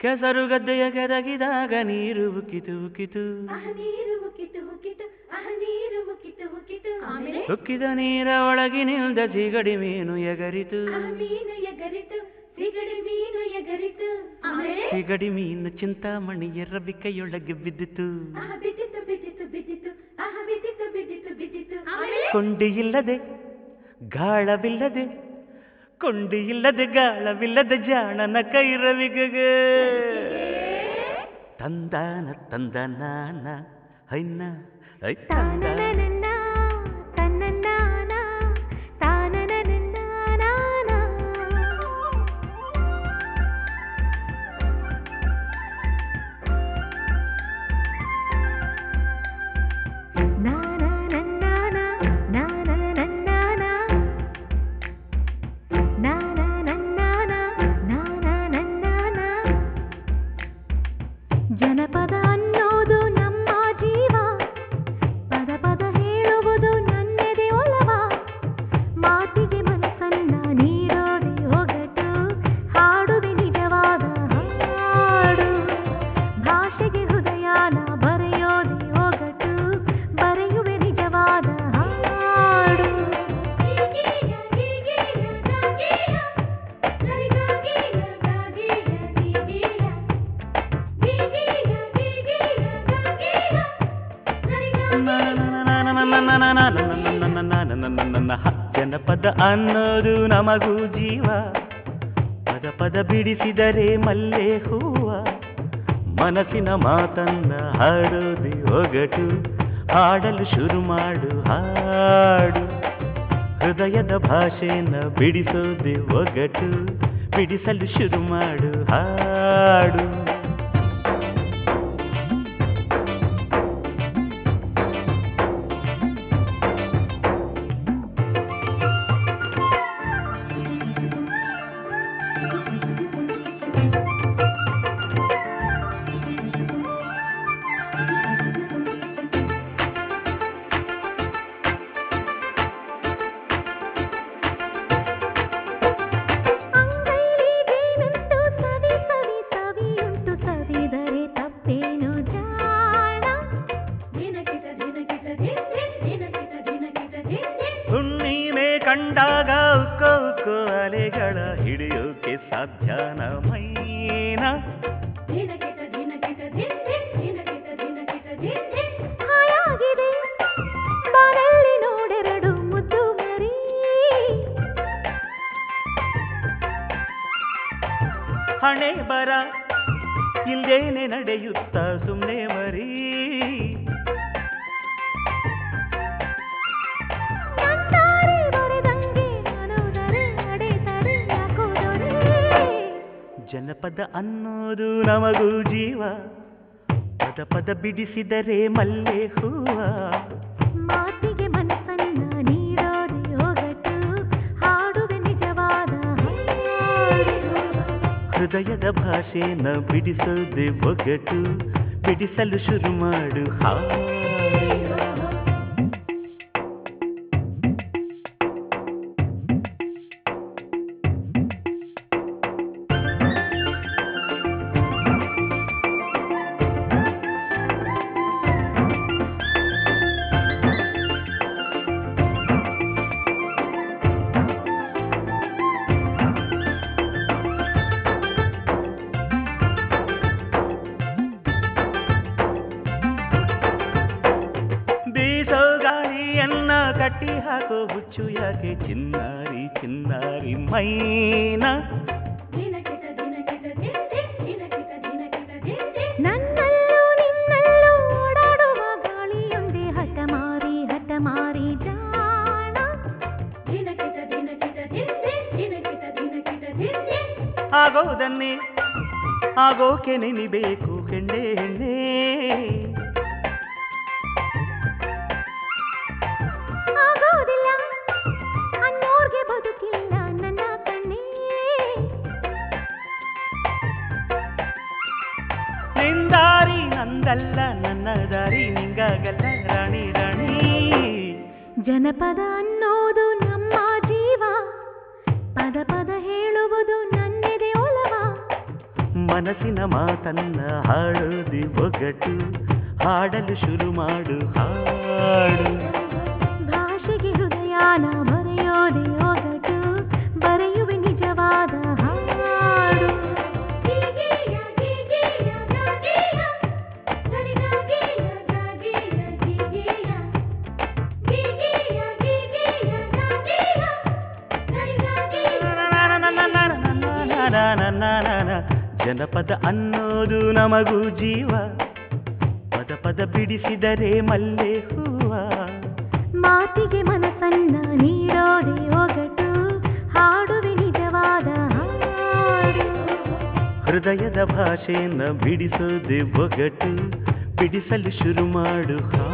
ಕೆಸರು ಗದ್ದೆಯ ಕೆರಗಿದಾಗ ನೀರು ಉಕ್ಕಿತು ಉಕ್ಕಿತು ಆಹ ನೀರು ಉಕ್ಕಿತು ಉಕ್ಕಿತು ಆಹ ನೀರು ಉಕ್ಕಿತು ಉಕ್ಕಿತು ಆಮೇಲೆ ಉಕ್ಕಿದ ನೀರ ಒಳಗಿನಿಂದ ಸಿಗಡಿ ಮೀನು ಎಗರಿತು ಆ ಮೀನು ಎಗರಿತು ಸಿಗಡಿ ಮೀನು ಎಗರಿತು ಆಮೇಲೆ ಸಿಗಡಿ ಮೀನು ಚಿಂತಾಮಣಿ ರಬಿಕೆಯೊಳಗೆ ಬಿದ್ದಿತು ಆಹ ಬಿದ್ದಿತು ಬಿದ್ದಿತು ಬಿದ್ದಿತು ಆಹ ಬಿದ್ದಿತು ಬಿದ್ದಿತು ಬಿದ್ದಿತು ಆಮೇಲೆ ಕೊಂಡಿ ಇಲ್ಲದೆ ಗಾಳವಿಲ್ಲದೆ ಕೊಂಡಿ ಇಲ್ಲದೆ ಗಾಳವಿಲ್ಲದೆ ಜಾಣನ ಕೈ ರವಿಗೆಗೆ ತಂದಾನ ತಂದನಾನ ಹೈನ ಐ ತಂದಾನ ತಾನನನನ್ನ, ತನ್ನನ್ನಾನ, ತಾನನನನ್ನಾನಾನ. ನಾನನನ್ನಾನ, ನಾನನನ್ನಾನ. ನಾನನನ್ನಾನ, ನಾನನನ್ನಾನ. ಜನಪದ ಅನ್ನೋದು ನಮ್ಮ ಜೀವ ಪದ ಪದ ಹೇಳುವುದು ನನ್ನೆದೆ ಒಲವ ಮಾತಿಗೆ ಮನಸ್ಸನ್ನ ನೀಡೋದೆ ಒಗಟು ಹಾಡುವೆ ನಿಜವಾದ ಹಾಡು ಭಾಷೆಗೆ ಹೃದಯನ ಬರೆಯೋದೆ ಒಗಟು ಬರೆಯುವೆ ನಿಜವಾದ ಹಾಡು ಜನಪದ ಅನ್ನೋದು ನಮಗೂ ಜೀವ ಪದ ಪದ ಬಿಡಿಸಿದರೆ ಮಲ್ಲೆ ಹೂವ ಮನಸ್ಸಿನ ಮಾತನ್ನ ಹಾಡೋದು ಒಗಟು ಹಾಡಲು ಶುರು ಮಾಡು ಹಾಡು ಹೃದಯದ ಭಾಷೆಯನ್ನ ಬಿಡಿಸೋದು ಒಗಟು ಬಿಡಿಸಲು ಶುರು ಮಾಡು ಹಾಡು ಅಂಗೈಲಿಗೇನುಂಟು ಸವಿ ಸವಿ ಸವಿಯುಂಟು ಸವಿದರೆ ತಪ್ಪೇನು ಜಾಣ ದಿನಕಿತ ದಿನಕಿತ ದಿನ ದಿನಕಿತ ದಿನಕಿತ ದಿನ ಹುಣ್ಣಿಮೆ ಕಂಡಾಗ ಉಕ್ಕೋ ಉಕ್ಕೋ ಅಲೆಗಳ ಹಿಡಿಯೋಕೆ ಸಾಧ್ಯನ ಮೈನ ದಿನಕಿತ ದಿನಕಿತ ದಿನ ದಿನಕಿತ ದಿನಕಿತ ದಿನ ಹಾಯಾಗಿದೆ ಬಾನಲ್ಲಿ ನೋಡೆರಡು ಮುದ್ದು ಮರಿ ಹಣೆ ಬರ ಇಲ್ಲೇನೆ ನಡೆಯುತ್ತ ಸುಮ್ಮನೆ ಮರಿ ನನ್ನಾರೆ ಬರೆದಂಗೆ ನಾನೋದರೆ ನಡೆದರೆ ಯಾಕೋದರೆ ಜನಪದ ಅನ್ನೋದು ನಮಗೂ ಜೀವ ಪದ ಪದ ಬಿಡಿಸಿದರೆ ಮಲ್ಲೆ ಹೂವ ಮಾತಿಗೆ ಮನಸ್ಸನ್ನ ನೀಡೋದೆ ಒಗಟು ಹಾಡುವೆ ನಿಜವಾದ ಹಾಡು ಹೃದಯದ ಭಾಷೆನ ಬಿಡಿಸೋದೆ ಒಗಟು ಬಿಡಿಸಲು ಶುರು ಮಾಡು ಹಾಡು ಬೀಸೋ ಗಾಳಿಯನ್ನ ಕಟ್ಟಿ ಹಾಕೋ ಹುಚ್ಚು ಯಾಕೆ ಚಿನ್ನಾರಿ ಚಿನ್ನಾರಿ ಮೈನ ನನ್ನಲ್ಲೂ ನಿನ್ನಲ್ಲೂ ಓಡಾಡುವ ಗಾಳಿಯೊಂದೇ ಹಠಮಾರಿ ಹಠಮಾರಿ ಜಾಣ ಆಗೋದನ್ನೇ ಆಗೋಕೆ ನೆನಿಬೇಕು ಹೆಣ್ಣೆ ಹೆಣ್ಣೆ ಆಗೋದಿಲ್ಲ ಅನ್ನೋರ್ಗೆ ಬದುಕಿಲ್ಲ ನನ್ನ ಕಣ್ಣೇ ನಿಂದಾರಿ ನಂದಲ್ಲ ನನ್ನ ದಾರಿ ನಿಂಗಾಗಲ್ಲ ರಾಣಿ ರಾಣಿ ಜನಪದ ಅನ್ನೋದು ನಮ್ಮ ಜೀವ ಪದ ಪದ ಹೇಳುವುದು ನನ್ನೆದೆ ಒಲವ ಮನಸ್ಸಿನ ಮಾತನ್ನ ಹಾಡೋದಿ ಒಗಟು ಹಾಡಲು ಶುರು ಮಾಡು ಹಾಡು ಭಾಷೆಗೆ ಹೃದಯನ ಬರೆಯೋದೆ ಒಗಟು ಬರೆಯುವೆ ನಿಜವಾದ ಹಾಡು ಜನಪದ ಅನ್ನೋದು ನಮಗೂ ಜೀವ ಪದ ಪದ ಬಿಡಿಸಿದರೆ ಮಲ್ಲೆ ಹೂವ ಮಾತಿಗೆ ಮನಸ್ಸನ್ನ ನೀಡೋದೆ ಒಗಟು ಹಾಡುವೆ ನಿಜವಾದ ಹಾಡು ಹೃದಯದ ಭಾಷೆಯನ್ನ ಬಿಡಿಸೋದೆ ಒಗಟು ಬಿಡಿಸಲು ಶುರು ಮಾಡು ಹಾಡು